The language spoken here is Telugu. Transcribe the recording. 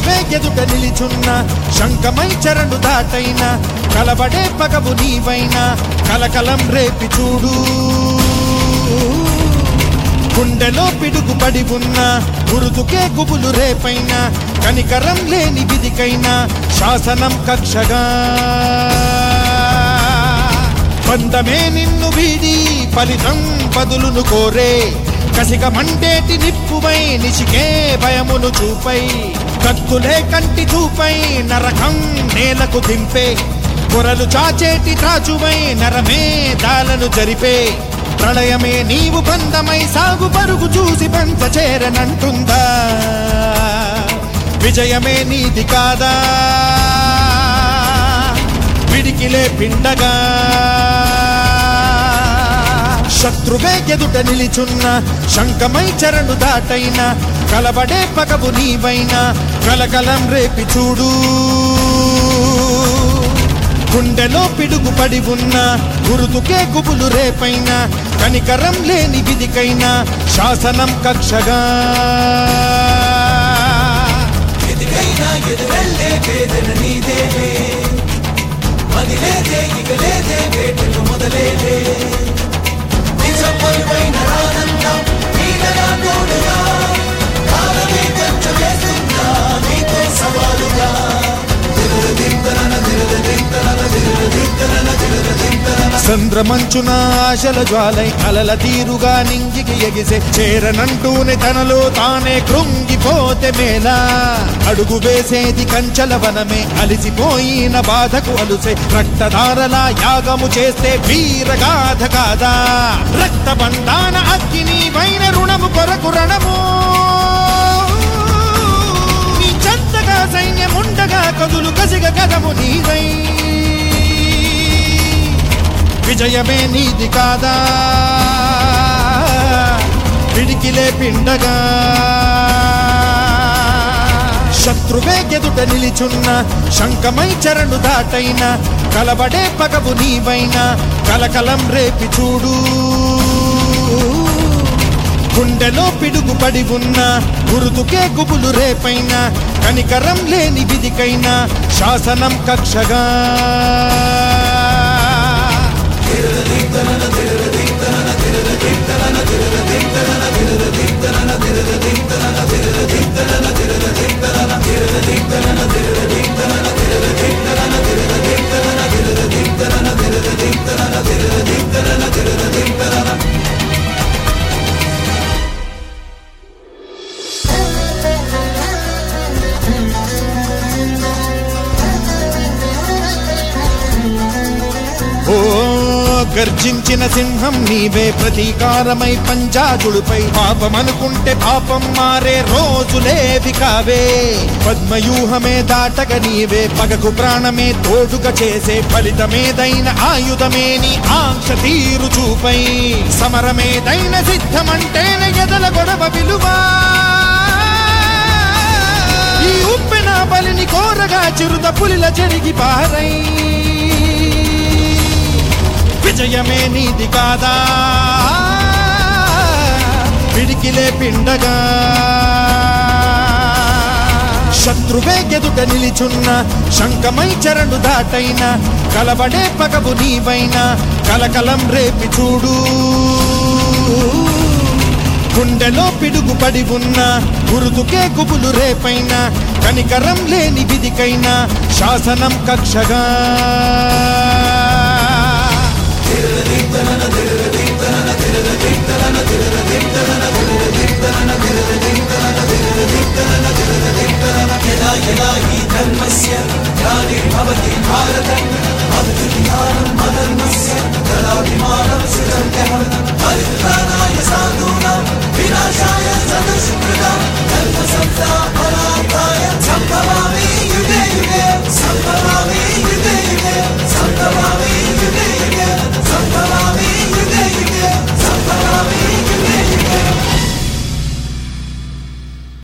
శత్రువే ఎదుట నిలిచున్న శంఖమై చరణు దాటైన కలబడే పగవు నీవైనా కలకలం రేపి చూడు గుండెలో పిడుగు పడి ఉన్న గురుతుకే గుబులు రేపైన కనికరం లేని విధికైనా శాసనం కక్షగా బంధమే నిన్ను వీడి ఫలితం బదులును కోరే కసిక మండేటి నిప్పువై నిశికే భయమును చూపై కత్తులే కంటి చూపై నరకం నేలకు దింపే పొరలు చాచేటి త్రాచువై నరమే దాలను జరిపే ప్రళయమే నీవు బంధమై సాగు పరుగు చూసి పంచ చేరనంటుందా విజయమే నీది కాదా పిడికిలే పిండగా శత్రువే ఎదుట నిలిచున్న శంఖమై చరణు దాటైన కలబడే పగవు నీవైనా కలకలం రేపి చూడు గుండెలో పిడుగు పడి ఉన్న గురుతుకే గుబులు రేపైన కనికరం లేని విధికైనా శాసనం కక్షగా ఎదిగైనా ఎదురెళ్ళే వేదన నీదేలే మదిలేదే ఇక లేదే వేటలు మొదలేలే నిజపరువైన ఆనందం నీడగా తోడుగా కాలమే కంచ వేస్తుందా నీతో సవాలుగా సంద్రమంచున ఆశల జ్వాలై అలల తీరుగా నింగికి ఎగిసే చేరనంటూనే తనలో తానే కృంగిపోతే మేలా అడుగు వేసేది కంచల వనమే అలిసిపోయిన బాధకు అలుసే రక్తధారలా యాగము చేస్తే వీరగాథ కాదా రక్త బంధాన అగ్ని వైన రుణము కొరకు రణము నీ చెంతగా సైన్యముండగా కదులు కసిగ కదము నీదై విజయమే నీది కాదా పిడికిలే పిండగా శత్రువే ఎదుట నిలిచున్న శంఖమై చరణు దాటైన కలబడే పగవు నీవైనా కలకలం రేపి చూడు గుండెలో పిడుగు పడి ఉన్న గురుతుకే గుబులు రేపైన కనికరం లేని విధికైనా శాసనం కక్షగా ఓ గర్జించిన సింహం నీవే ప్రతీకారమై పంజాజుడుపై పాపమనుకుంటే పాపం మారే రోజులేవి కావే పద్మయూహమే దాటగ నీవే పగకు ప్రాణమే తోడుగా చేసే ఫలితమేదైన ఆయుధమే నీ ఆంక్ష తీరు చూపై సమరమేదైన సిద్ధమంటేనే ఎదల గొడవ విలువా ఈ ఉప్పెన బలిని కోరగా చిరుత పులిల చెరిగి పారై విజయమే నీది కాదా పిడికిలే పిండగా శత్రువే ఎదుట నిలిచున్న శంఖమై చరణు దాటైన కలబడే పగవు నీవైనా కలకలం రేపి చూడు గుండెలో పిడుగు పడి ఉన్న గురుతుకే గుబులు రేపైన కనికరం లేని విధికైనా శాసనం కక్షగా తిరగదిద్దనన